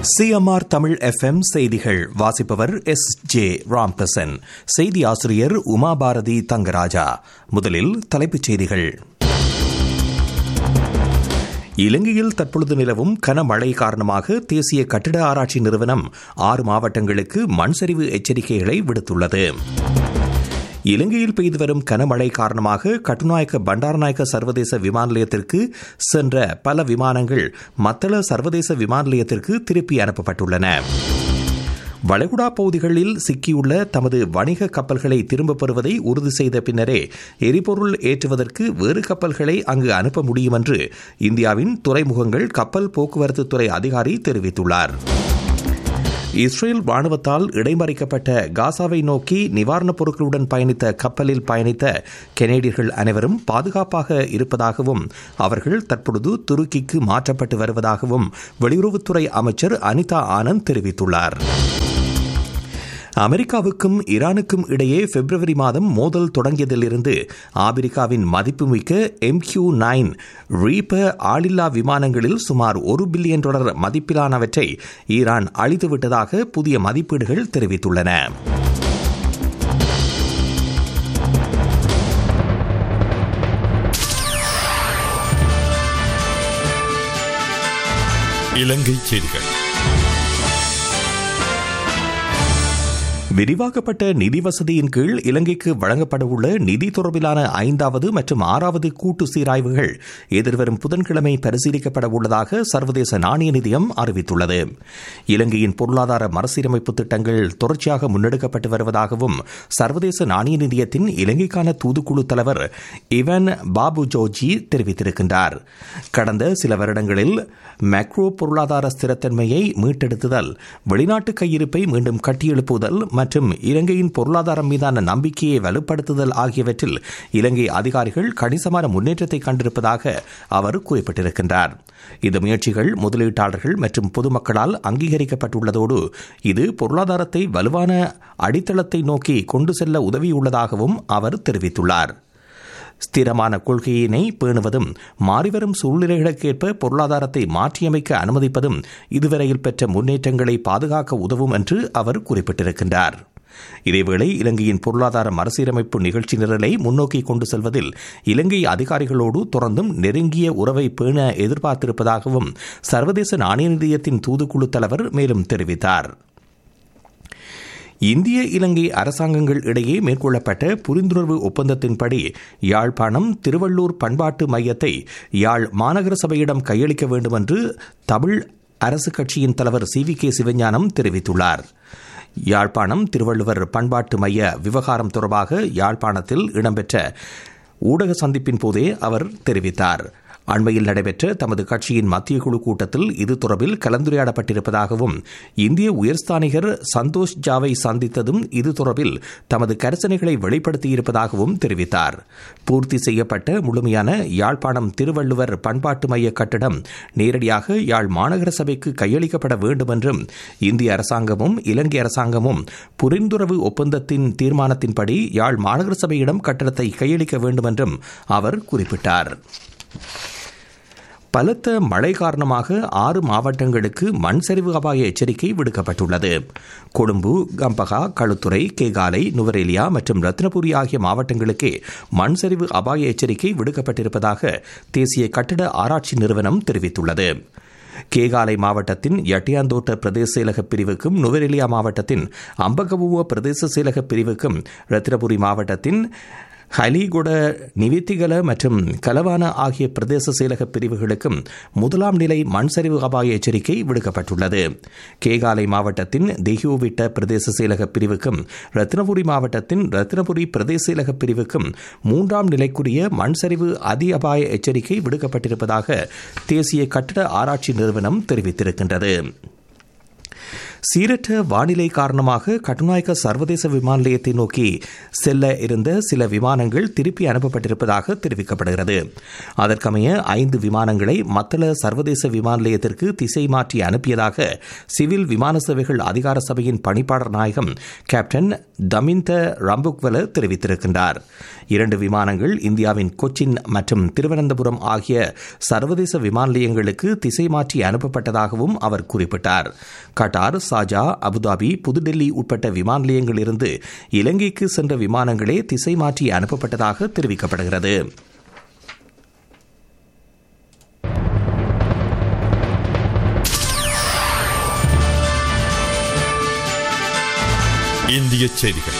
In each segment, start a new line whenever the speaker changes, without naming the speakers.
CMR Tamil FM செய்திகள் வாசிப்பவர் S J Ramprasan செய்தி ஆசிரியர் உமாபாரதி தங்கராஜா முதலில் தலைப்புச் செய்திகள் இலங்கையில் தற்பொழுது நிலவும் கனமழை காரணமாக தேசிய கட்டிட ஆராய்ச்சி நிறுவனம் ஆறு மாவட்டங்களுக்கு மண்சரிவு எச்சரிக்கைகளை விடுத்துள்ளது இலங்கையில் பெய்து வரும் கனமழை காரணமாக கட்டுநாயக்க பண்டாரநாயக்க சர்வதேச விமான நிலையத்திற்கு சென்ற பல விமானங்கள் மத்தள சர்வதேச விமான நிலையத்திற்கு திருப்பி அனுப்பப்பட்டுள்ளன வளைகுடா பகுதிகளில் சிக்கியுள்ள தமது வணிக கப்பல்களை திரும்பப் பெறுவதை உறுதி செய்த பின்னரே எரிபொருள் ஏற்றுவதற்கு வேறு கப்பல்களை அங்கு அனுப்ப முடியும் என்று இந்தியாவின் துறைமுகங்கள் கப்பல் போக்குவரத்து துறை அதிகாரி தெரிவித்துள்ளார் இஸ்ரேல் ராணுவத்தால் இடைமறிக்கப்பட்ட காசாவை நோக்கி நிவாரணப் பொருட்களுடன் பயணித்த கப்பலில் பயணித்த கெனேடியர்கள் அனைவரும் பாதுகாப்பாக இருப்பதாகவும் அவர்கள் தற்பொழுது துருக்கிக்கு மாற்றப்பட்டு வருவதாகவும் வெளியுறவுத்துறை அமைச்சர் அனிதா ஆனந்த் தெரிவித்துள்ளார் அமெரிக்காவுக்கும் ஈரானுக்கும் இடையே பிப்ரவரி மாதம் மோதல் தொடங்கியதிலிருந்து அமெரிக்காவின் மதிப்புமிக்க எம்கியூ நைன் ரீப்பர் ஆளில்லா விமானங்களில் சுமார் ஒரு பில்லியன் டாலர் மதிப்பிலானவற்றை ஈரான் அழித்துவிட்டதாக புதிய மதிப்பீடுகள் தெரிவித்துள்ளன
இலங்கை செய்திகள்
விரிவாக்கப்பட்ட நிதி வசதியின் கீழ் இலங்கைக்கு வழங்கப்படவுள்ள நிதி தொடர்பிலான ஐந்தாவது மற்றும் ஆறாவது கூட்டு சீராய்வுகள் எதிர்வரும் புதன்கிழமை பரிசீலிக்கப்பட உள்ளதாக சர்வதேச நாணய நிதியம் அறிவித்துள்ளது இலங்கையின் பொருளாதார மறுசீரமைப்பு திட்டங்கள் தொடர்ச்சியாக முன்னெடுக்கப்பட்டு வருவதாகவும் சர்வதேச நாணய நிதியத்தின் இலங்கைக்கான தூதுக்குழு தலைவர் இவன் பாபு ஜோஜி தெரிவித்திருக்கின்றார் கடந்த சில வருடங்களில் மேக்ரோ பொருளாதார ஸ்திரத்தன்மையை மீட்டெடுத்துதல் வெளிநாட்டு கையிருப்பை மீண்டும் கட்டியெழுப்புதல் மற்றும் இலங்கையின் பொருளாதாரம் மீதான நம்பிக்கையை வலுப்படுத்துதல் ஆகியவற்றில் இலங்கை அதிகாரிகள் கணிசமான முன்னேற்றத்தை கண்டிருப்பதாக அவர் குறிப்பிட்டிருக்கின்றார் இந்த முயற்சிகள் முதலீட்டாளர்கள் மற்றும் பொதுமக்களால் அங்கீகரிக்கப்பட்டுள்ளதோடு இது பொருளாதாரத்தை வலுவான அடித்தளத்தை நோக்கி கொண்டு செல்ல உதவியுள்ளதாகவும் அவர் தெரிவித்துள்ளார் ஸ்திரமான கொள்கையினை பேணுவதும் மாறிவரும் சூழ்நிலைகளுக்கேற்ப பொருளாதாரத்தை மாற்றியமைக்க அனுமதிப்பதும் இதுவரையில் பெற்ற முன்னேற்றங்களை பாதுகாக்க உதவும் என்று அவர் குறிப்பிட்டிருக்கின்றார் இதேவேளை இலங்கையின் பொருளாதார மறுசீரமைப்பு நிகழ்ச்சி நிரலை முன்னோக்கி கொண்டு செல்வதில் இலங்கை அதிகாரிகளோடு தொடர்ந்தும் நெருங்கிய உறவை பேண எதிர்பார்த்திருப்பதாகவும் சர்வதேச நாணய நிதியத்தின் தூதுக்குழு தலைவர் மேலும் தெரிவித்தார் இந்திய இலங்கை அரசாங்கங்கள் இடையே மேற்கொள்ளப்பட்ட புரிந்துணர்வு ஒப்பந்தத்தின்படி யாழ்ப்பாணம் திருவள்ளூர் பண்பாட்டு மையத்தை யாழ் மாநகர சபையிடம் கையளிக்க வேண்டும் என்று தமிழ் அரசு கட்சியின் தலைவர் சி வி கே சிவஞானம் தெரிவித்துள்ளார் யாழ்ப்பாணம் திருவள்ளுவர் பண்பாட்டு மைய விவகாரம் தொடர்பாக யாழ்ப்பாணத்தில் இடம்பெற்ற ஊடக சந்திப்பின் போதே அவர் தெரிவித்தார் அண்மையில் நடைபெற்ற தமது கட்சியின் மத்திய குழு கூட்டத்தில் இது தொடர்பில் கலந்துரையாடப்பட்டிருப்பதாகவும் இந்திய உயர்ஸ்தானிகர் சந்தோஷ் ஜாவை சந்தித்ததும் இது தொடர்பில் தமது கரிசனைகளை வெளிப்படுத்தியிருப்பதாகவும் தெரிவித்தார் பூர்த்தி செய்யப்பட்ட முழுமையான யாழ்ப்பாணம் திருவள்ளுவர் பண்பாட்டு மைய கட்டிடம் நேரடியாக யாழ் மாநகர சபைக்கு கையளிக்கப்பட வேண்டும் என்றும் இந்திய அரசாங்கமும் இலங்கை அரசாங்கமும் புரிந்துறவு ஒப்பந்தத்தின் தீர்மானத்தின்படி யாழ் மாநகர சபையிடம் கட்டடத்தை கையளிக்க வேண்டும் என்றும் அவர் குறிப்பிட்டார் பலத்த மழை காரணமாக ஆறு மாவட்டங்களுக்கு மண் சரிவு அபாய எச்சரிக்கை விடுக்கப்பட்டுள்ளது கொழும்பு கம்பகா களுத்துறை கேகாலை நுவரேலியா மற்றும் ரத்னபுரி ஆகிய மாவட்டங்களுக்கே மண் சரிவு அபாய எச்சரிக்கை விடுக்கப்பட்டிருப்பதாக தேசிய கட்டிட ஆராய்ச்சி நிறுவனம் தெரிவித்துள்ளது கேகாலை மாவட்டத்தின் யட்டியாந்தோட்ட பிரதேச செயலக பிரிவுக்கும் நுவரெலியா மாவட்டத்தின் அம்பகபுவ பிரதேச செயலக பிரிவுக்கும் ரத்தினபுரி மாவட்டத்தின் ஹலிகுட நிவித்திகல மற்றும் கலவான ஆகிய பிரதேச செயலக பிரிவுகளுக்கும் முதலாம் நிலை மண் சரிவு அபாய எச்சரிக்கை விடுக்கப்பட்டுள்ளது கேகாலை மாவட்டத்தின் தெஹியோவிட்ட பிரதேச செயலக பிரிவுக்கும் ரத்னபுரி மாவட்டத்தின் ரத்னபுரி பிரதேச செயலக பிரிவுக்கும் மூன்றாம் நிலைக்குரிய மண் சரிவு அதி அபாய எச்சரிக்கை விடுக்கப்பட்டிருப்பதாக தேசிய கட்டிட ஆராய்ச்சி நிறுவனம் தெரிவித்திருக்கின்றது சீரற்ற வானிலை காரணமாக கட்டுநாயக்க சர்வதேச விமான நிலையத்தை நோக்கி செல்ல இருந்த சில விமானங்கள் திருப்பி அனுப்பப்பட்டிருப்பதாக தெரிவிக்கப்படுகிறது அதற்கமைய ஐந்து விமானங்களை மத்தள சர்வதேச விமான நிலையத்திற்கு திசை மாற்றி அனுப்பியதாக சிவில் விமான சேவைகள் அதிகார சபையின் பணிப்பாளர் நாயகம் கேப்டன் தமிந்த ரம்புக்வல தெரிவித்திருக்கின்றார் இரண்டு விமானங்கள் இந்தியாவின் கொச்சின் மற்றும் திருவனந்தபுரம் ஆகிய சர்வதேச விமான நிலையங்களுக்கு திசை மாற்றி அனுப்பப்பட்டதாகவும் அவர் குறிப்பிட்டார் கட்டார் சாஜா அபுதாபி புதுடெல்லி உட்பட்ட விமான நிலையங்களிலிருந்து இலங்கைக்கு சென்ற விமானங்களே திசை மாற்றி அனுப்பப்பட்டதாக தெரிவிக்கப்படுகிறது
இந்திய செய்திகள்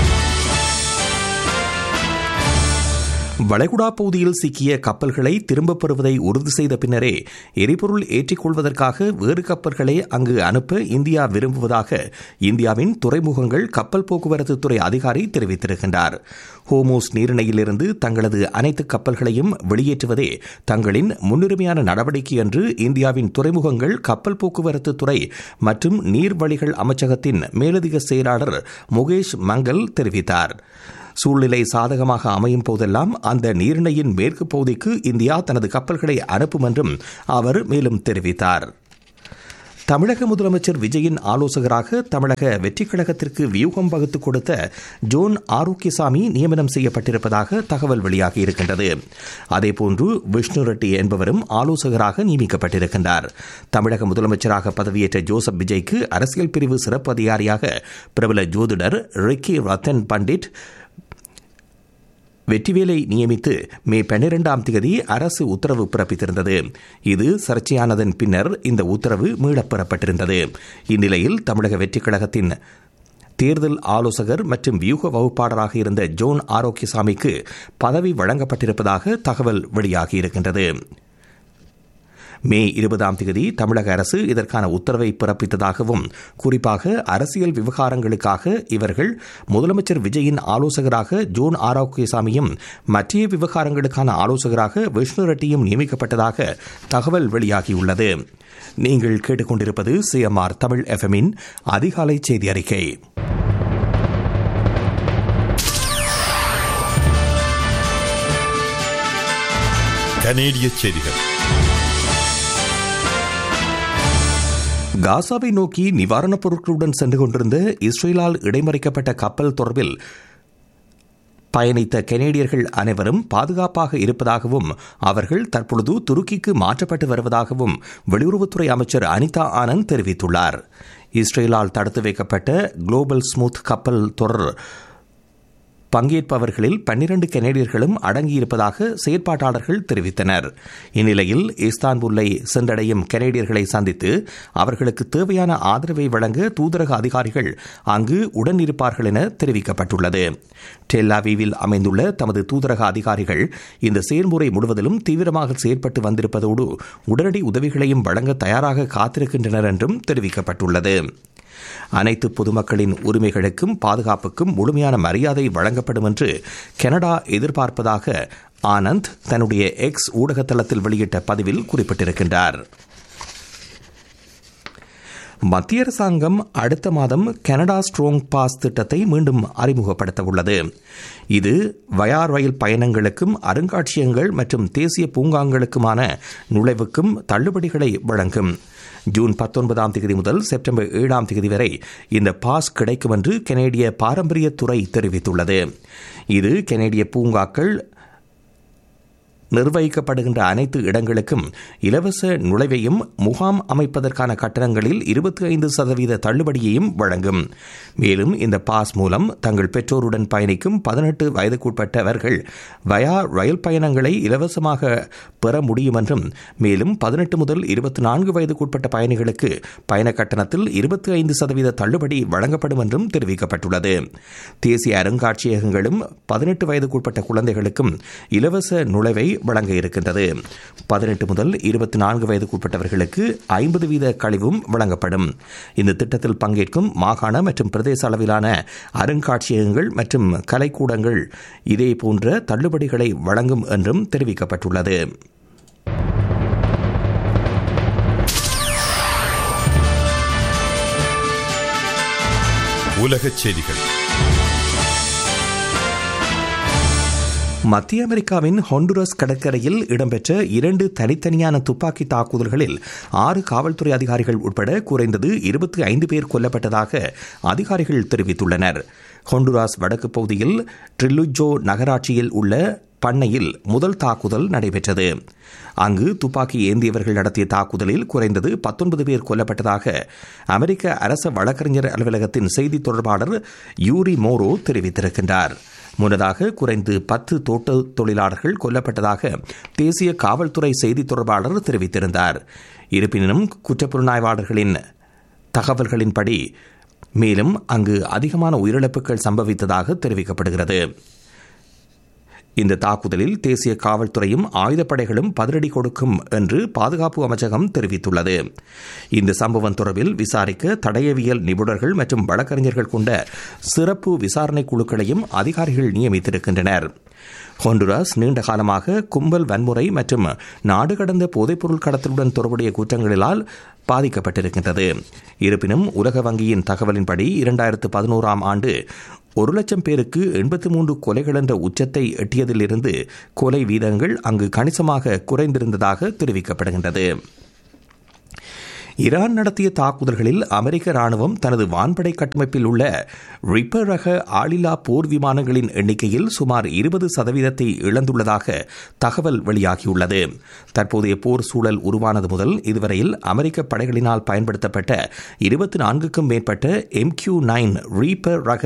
வளைகுடா பகுதியில் சிக்கிய கப்பல்களை திரும்பப் பெறுவதை உறுதி செய்த பின்னரே எரிபொருள் ஏற்றிக்கொள்வதற்காக வேறு கப்பல்களை அங்கு அனுப்ப இந்தியா விரும்புவதாக இந்தியாவின் துறைமுகங்கள் கப்பல் போக்குவரத்து துறை அதிகாரி தெரிவித்திருக்கின்றார் ஹோமோஸ் நீரிணையிலிருந்து தங்களது அனைத்து கப்பல்களையும் வெளியேற்றுவதே தங்களின் முன்னுரிமையான நடவடிக்கை என்று இந்தியாவின் துறைமுகங்கள் கப்பல் போக்குவரத்து துறை மற்றும் நீர்வழிகள் அமைச்சகத்தின் மேலதிக செயலாளர் முகேஷ் மங்கல் தெரிவித்தார் சூழ்நிலை சாதகமாக அமையும் போதெல்லாம் அந்த நீரிணையின் மேற்கு பகுதிக்கு இந்தியா தனது கப்பல்களை அனுப்பும் என்றும் அவர் மேலும் தெரிவித்தார் தமிழக முதலமைச்சர் விஜயின் ஆலோசகராக தமிழக வெற்றிக் கழகத்திற்கு வியூகம் வகுத்து கொடுத்த ஜோன் ஆரோக்கியசாமி நியமனம் செய்யப்பட்டிருப்பதாக தகவல் வெளியாகியிருக்கின்றது அதேபோன்று விஷ்ணு ரெட்டி என்பவரும் ஆலோசகராக நியமிக்கப்பட்டிருக்கின்றார் தமிழக முதலமைச்சராக பதவியேற்ற ஜோசப் விஜய்க்கு அரசியல் பிரிவு சிறப்பு அதிகாரியாக பிரபல ஜோதிடர் ரிக்கி ரத்தன் பண்டிட் வெற்றிவேலை நியமித்து மே பன்னிரெண்டாம் தேதி அரசு உத்தரவு பிறப்பித்திருந்தது இது சர்ச்சையானதன் பின்னர் இந்த உத்தரவு மீளப் பெறப்பட்டிருந்தது இந்நிலையில் தமிழக வெற்றிக் கழகத்தின் தேர்தல் ஆலோசகர் மற்றும் வியூக வகுப்பாளராக இருந்த ஜோன் ஆரோக்கியசாமிக்கு பதவி வழங்கப்பட்டிருப்பதாக தகவல் வெளியாகியிருக்கின்றது மே இருபதாம் தேதி தமிழக அரசு இதற்கான உத்தரவை பிறப்பித்ததாகவும் குறிப்பாக அரசியல் விவகாரங்களுக்காக இவர்கள் முதலமைச்சர் விஜயின் ஆலோசகராக ஜோன் ஆரோக்கியசாமியும் மற்ற விவகாரங்களுக்கான ஆலோசகராக விஷ்ணு ரெட்டியும் நியமிக்கப்பட்டதாக தகவல் வெளியாகியுள்ளது நீங்கள் கேட்டுக்கொண்டிருப்பது சிஎம்ஆர் தமிழ் எஃப்எம்மின் அதிகாலை செய்தி அறிக்கை
கனேடிய செய்திகள்
காசாவை நோக்கி நிவாரணப் பொருட்களுடன் சென்று கொண்டிருந்த இஸ்ரேலால் இடைமறிக்கப்பட்ட கப்பல் தொடர்பில் பயணித்த கெனேடியர்கள் அனைவரும் பாதுகாப்பாக இருப்பதாகவும் அவர்கள் தற்பொழுது துருக்கிக்கு மாற்றப்பட்டு வருவதாகவும் வெளியுறவுத்துறை அமைச்சர் அனிதா ஆனந்த் தெரிவித்துள்ளார் இஸ்ரேலால் தடுத்து வைக்கப்பட்ட குளோபல் ஸ்மூத் கப்பல் தொடர் பங்கேற்பவர்களில் பன்னிரண்டு கெனடியர்களும் அடங்கியிருப்பதாக செயற்பாட்டாளர்கள் தெரிவித்தனர் இந்நிலையில் இஸ்தான்புல்லை சென்றடையும் கெனடியர்களை சந்தித்து அவர்களுக்கு தேவையான ஆதரவை வழங்க தூதரக அதிகாரிகள் அங்கு உடனிருப்பார்கள் என தெரிவிக்கப்பட்டுள்ளது டெல்லாவிவில் அமைந்துள்ள தமது தூதரக அதிகாரிகள் இந்த செயல்முறை முழுவதிலும் தீவிரமாக செயற்பட்டு வந்திருப்பதோடு உடனடி உதவிகளையும் வழங்க தயாராக காத்திருக்கின்றனர் என்றும் தெரிவிக்கப்பட்டுள்ளது அனைத்து பொதுமக்களின் உரிமைகளுக்கும் பாதுகாப்புக்கும் முழுமையான மரியாதை வழங்கப்படும் என்று கனடா எதிர்பார்ப்பதாக ஆனந்த் தன்னுடைய எக்ஸ் ஊடகத்தளத்தில் வெளியிட்ட பதிவில் குறிப்பிட்டிருக்கின்றார் மத்திய அரசாங்கம் அடுத்த மாதம் கனடா ஸ்ட்ரோங் பாஸ் திட்டத்தை மீண்டும் அறிமுகப்படுத்த உள்ளது இது வயா ரயில் பயணங்களுக்கும் அருங்காட்சியகங்கள் மற்றும் தேசிய பூங்காங்களுக்குமான நுழைவுக்கும் தள்ளுபடிகளை வழங்கும் ஜூன் பத்தொன்பதாம் தேதி முதல் செப்டம்பர் ஏழாம் தேதி வரை இந்த பாஸ் கிடைக்கும் என்று கனேடிய பாரம்பரியத்துறை தெரிவித்துள்ளது இது கனேடிய பூங்காக்கள் நிர்வகிக்கப்படுகின்ற அனைத்து இடங்களுக்கும் இலவச நுழைவையும் முகாம் அமைப்பதற்கான கட்டணங்களில் இருபத்தி ஐந்து சதவீத தள்ளுபடியையும் வழங்கும் மேலும் இந்த பாஸ் மூலம் தங்கள் பெற்றோருடன் பயணிக்கும் பதினெட்டு வயதுக்குட்பட்டவர்கள் வயா ரயில் பயணங்களை இலவசமாக பெற முடியும் என்றும் மேலும் பதினெட்டு முதல் இருபத்தி நான்கு வயதுக்குட்பட்ட பயணிகளுக்கு பயண கட்டணத்தில் இருபத்தி ஐந்து சதவீத தள்ளுபடி வழங்கப்படும் என்றும் தெரிவிக்கப்பட்டுள்ளது தேசிய அருங்காட்சியகங்களும் பதினெட்டு வயதுக்குட்பட்ட குழந்தைகளுக்கும் இலவச நுழைவை வழங்க இருக்கின்றது பதினெட்டு முதல் இருபத்தி நான்கு வயதுக்குட்பட்டவர்களுக்கு ஐம்பது வீத கழிவும் வழங்கப்படும் இந்த திட்டத்தில் பங்கேற்கும் மாகாண மற்றும் பிரதேச அளவிலான அருங்காட்சியகங்கள் மற்றும் கலைக்கூடங்கள் இதே போன்ற தள்ளுபடிகளை வழங்கும் என்றும் தெரிவிக்கப்பட்டுள்ளது
உலகச் செய்திகள்
மத்திய அமெரிக்காவின் ஹொண்டுரஸ் கடற்கரையில் இடம்பெற்ற இரண்டு தனித்தனியான துப்பாக்கி தாக்குதல்களில் ஆறு காவல்துறை அதிகாரிகள் உட்பட குறைந்தது இருபத்தி ஐந்து பேர் கொல்லப்பட்டதாக அதிகாரிகள் தெரிவித்துள்ளனர் ஹொண்டுராஸ் வடக்கு பகுதியில் ட்ரில்லுஜோ நகராட்சியில் உள்ள பண்ணையில் முதல் தாக்குதல் நடைபெற்றது அங்கு துப்பாக்கி ஏந்தியவர்கள் நடத்திய தாக்குதலில் குறைந்தது பத்தொன்பது பேர் கொல்லப்பட்டதாக அமெரிக்க அரச வழக்கறிஞர் அலுவலகத்தின் செய்தி தொடர்பாளர் யூரி மோரோ தெரிவித்திருக்கின்றார் முன்னதாக குறைந்து பத்து தோட்ட தொழிலாளர்கள் கொல்லப்பட்டதாக தேசிய காவல்துறை செய்தி தொடர்பாளர் தெரிவித்திருந்தார் இருப்பினும் குற்றப்புலனாய்வாளர்களின் தகவல்களின்படி மேலும் அங்கு அதிகமான உயிரிழப்புகள் சம்பவித்ததாக தெரிவிக்கப்படுகிறது இந்த தாக்குதலில் தேசிய காவல்துறையும் ஆயுதப்படைகளும் பதிலடி கொடுக்கும் என்று பாதுகாப்பு அமைச்சகம் தெரிவித்துள்ளது இந்த சம்பவம் தொடர்பில் விசாரிக்க தடயவியல் நிபுணர்கள் மற்றும் வழக்கறிஞர்கள் கொண்ட சிறப்பு விசாரணை குழுக்களையும் அதிகாரிகள் நியமித்திருக்கின்றனர் ஹொண்டுராஸ் நீண்ட காலமாக கும்பல் வன்முறை மற்றும் நாடு கடந்த போதைப்பொருள் கடத்தலுடன் தொடர்புடைய குற்றங்களினால் பாதிக்கப்பட்டிருக்கின்றது இருப்பினும் உலக வங்கியின் தகவலின்படி இரண்டாயிரத்து பதினோராம் ஆண்டு ஒரு லட்சம் பேருக்கு எண்பத்தி மூன்று கொலைகள் என்ற உச்சத்தை எட்டியதிலிருந்து கொலை வீதங்கள் அங்கு கணிசமாக குறைந்திருந்ததாக தெரிவிக்கப்படுகின்றது ஈரான் நடத்திய தாக்குதல்களில் அமெரிக்க ராணுவம் தனது வான்படை கட்டமைப்பில் உள்ள ரிப்பர் ரக ஆளில்லா போர் விமானங்களின் எண்ணிக்கையில் சுமார் இருபது சதவீதத்தை இழந்துள்ளதாக தகவல் வெளியாகியுள்ளது தற்போதைய போர் சூழல் உருவானது முதல் இதுவரையில் அமெரிக்க படைகளினால் பயன்படுத்தப்பட்ட இருபத்தி நான்குக்கும் மேற்பட்ட எம் கியூ நைன் ரீப்பர் ரக